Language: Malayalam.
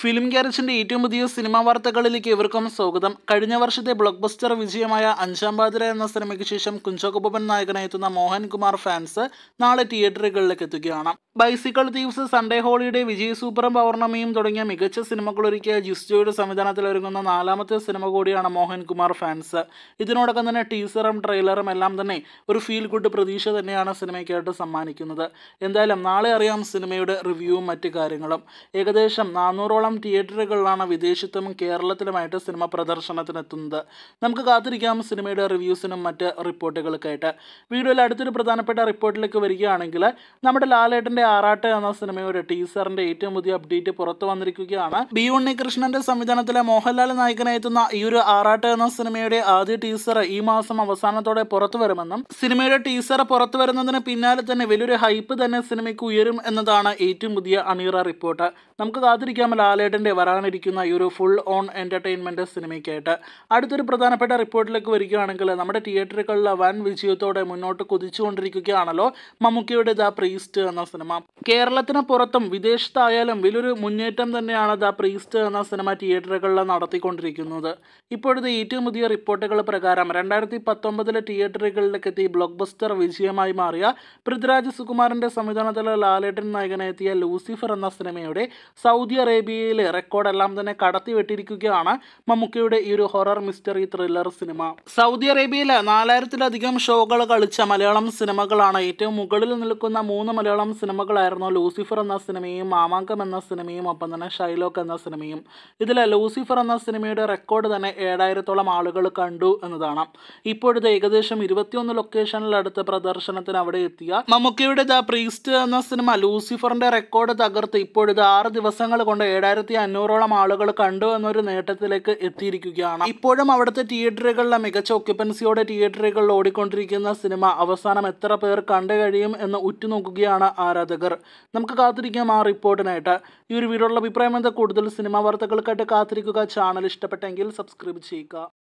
ഫിലിം ഗ്യാരേജിന്റെ ഏറ്റവും പുതിയ സിനിമാ വാർത്തകളിലേക്ക് ഇവർക്കും സ്വാഗതം കഴിഞ്ഞ വർഷത്തെ ബ്ലോക്ക് ബസ്റ്റർ വിജയമായ അഞ്ചാം പാതിര എന്ന സിനിമയ്ക്ക് ശേഷം കുഞ്ചോക്ക് ബോബൻ നായകനായി എത്തുന്ന മോഹൻകുമാർ ഫാൻസ് നാളെ തിയേറ്ററുകളിലേക്ക് എത്തുകയാണ് bicycle thieves Sunday holiday Vijay സൂപ്പറും പൗർണമിയും തുടങ്ങിയ മികച്ച സിനിമകളൊരുക്കിയ ജിസ്റ്റോയുടെ സംവിധാനത്തിൽ ഒരുങ്ങുന്ന നാലാമത്തെ സിനിമ കൂടിയാണ് മോഹൻകുമാർ ഫാൻസ് ഇതിനോടൊപ്പം തന്നെ ടീസറും ട്രെയിലറും എല്ലാം തന്നെ ഒരു ഫീൽ ഗുഡ് പ്രതീക്ഷ തന്നെയാണ് സിനിമയ്ക്കായിട്ട് സമ്മാനിക്കുന്നത് എന്തായാലും നാളെ അറിയാം സിനിമയുടെ റിവ്യൂവും മറ്റു കാര്യങ്ങളും ഏകദേശം നാനൂറോളം തിയേറ്ററുകളിലാണ് വിദേശത്തും കേരളത്തിലുമായിട്ട് സിനിമ പ്രദർശനത്തിനെത്തുന്നത് നമുക്ക് കാത്തിരിക്കാം സിനിമയുടെ റിവ്യൂസിനും മറ്റ് റിപ്പോർട്ടുകൾക്കായിട്ട് വീഡിയോയിൽ അടുത്തൊരു പ്രധാനപ്പെട്ട റിപ്പോർട്ടിലേക്ക് വരികയാണെങ്കിൽ നമ്മുടെ ലാലേട്ടൻ്റെ ആറാട്ട് എന്ന സിനിമയുടെ ടീസറിൻ്റെ ഏറ്റവും പുതിയ അപ്ഡേറ്റ് പുറത്തു വന്നിരിക്കുകയാണ് ബി ഉണ്ണികൃഷ്ണന്റെ സംവിധാനത്തിലെ മോഹൻലാൽ നായകനായി എത്തുന്ന ഈ ഒരു ആറാട്ട് എന്ന സിനിമയുടെ ആദ്യ ടീസർ ഈ മാസം അവസാനത്തോടെ പുറത്തു വരുമെന്നും സിനിമയുടെ ടീസർ പുറത്തു വരുന്നതിന് പിന്നാലെ തന്നെ വലിയൊരു ഹൈപ്പ് തന്നെ സിനിമയ്ക്ക് ഉയരും എന്നതാണ് ഏറ്റവും പുതിയ അണീറ റിപ്പോർട്ട് നമുക്ക് കാത്തിരിക്കാം ലാലേട്ടൻ്റെ വരാനിരിക്കുന്ന ഈ ഒരു ഫുൾ ഓൺ എൻ്റർടൈൻമെൻറ്റ് സിനിമയ്ക്കായിട്ട് അടുത്തൊരു പ്രധാനപ്പെട്ട റിപ്പോർട്ടിലേക്ക് വരികയാണെങ്കിൽ നമ്മുടെ തിയേറ്ററുകളിൽ വൻ വിജയത്തോടെ മുന്നോട്ട് കുതിച്ചുകൊണ്ടിരിക്കുകയാണല്ലോ മമ്മൂക്കിയുടെ ദ പ്രീസ്റ്റ് എന്ന സിനിമ കേരളത്തിന് പുറത്തും വിദേശത്തായാലും വലിയൊരു മുന്നേറ്റം തന്നെയാണ് ദ പ്രീസ്റ്റ് എന്ന സിനിമ തിയേറ്ററുകളിൽ നടത്തിക്കൊണ്ടിരിക്കുന്നത് ഇപ്പോഴത്തെ ഏറ്റവും പുതിയ റിപ്പോർട്ടുകൾ പ്രകാരം രണ്ടായിരത്തി പത്തൊമ്പതിലെ തിയേറ്ററുകളിലേക്ക് എത്തി ബ്ലോക്ക് ബസ്റ്റർ വിജയമായി മാറിയ പൃഥ്വിരാജ് സുകുമാരൻ്റെ സംവിധാനത്തിലെ ലാലേട്ടൻ നായകനെത്തിയ ലൂസിഫർ എന്ന സിനിമയുടെ സൗദി അറേബ്യയിലെ റെക്കോർഡെല്ലാം തന്നെ കടത്തിവെട്ടിയിരിക്കുകയാണ് മമ്മൂക്കയുടെ ഈ ഒരു ഹൊറർ മിസ്റ്ററി ത്രില്ലർ സിനിമ സൗദി അറേബ്യയിൽ നാലായിരത്തിലധികം ഷോകൾ കളിച്ച മലയാളം സിനിമകളാണ് ഏറ്റവും മുകളിൽ നിൽക്കുന്ന മൂന്ന് മലയാളം സിനിമകളായിരുന്നു ലൂസിഫർ എന്ന സിനിമയും മാമാങ്കം എന്ന സിനിമയും ഒപ്പം തന്നെ ഷൈലോക്ക് എന്ന സിനിമയും ഇതിൽ ലൂസിഫർ എന്ന സിനിമയുടെ റെക്കോർഡ് തന്നെ ഏഴായിരത്തോളം ആളുകൾ കണ്ടു എന്നതാണ് ഇപ്പോഴത്തെ ഏകദേശം ഇരുപത്തിയൊന്ന് ലൊക്കേഷനിലടുത്ത് പ്രദർശനത്തിന് അവിടെ എത്തിയ മമ്മൂക്കയുടെ ദ പ്രീസ്റ്റ് എന്ന സിനിമ ലൂസിഫറിന്റെ റെക്കോർഡ് തകർത്ത് ഇപ്പോഴത്തെ ആറ് ദിവസങ്ങൾ കൊണ്ട് ഏഴായിരത്തി അഞ്ഞൂറോളം ആളുകൾ കണ്ടു എന്നൊരു നേട്ടത്തിലേക്ക് എത്തിയിരിക്കുകയാണ് ഇപ്പോഴും അവിടുത്തെ തിയേറ്ററുകളിലെ മികച്ച ഒക്യുപ്പൻസിയോടെ തിയേറ്ററുകളിൽ ഓടിക്കൊണ്ടിരിക്കുന്ന സിനിമ അവസാനം എത്ര പേർ കണ്ടു കഴിയും എന്ന് ഉറ്റുനോക്കുകയാണ് ആരാധകർ നമുക്ക് കാത്തിരിക്കാം ആ റിപ്പോർട്ടിനായിട്ട് ഈ ഒരു വീഡിയോയുടെ അഭിപ്രായം എന്താ കൂടുതൽ സിനിമാ വാർത്തകൾക്കായിട്ട് കാത്തിരിക്കുക ചാനൽ ഇഷ്ടപ്പെട്ടെങ്കിൽ സബ്സ്ക്രൈബ് ചെയ്യുക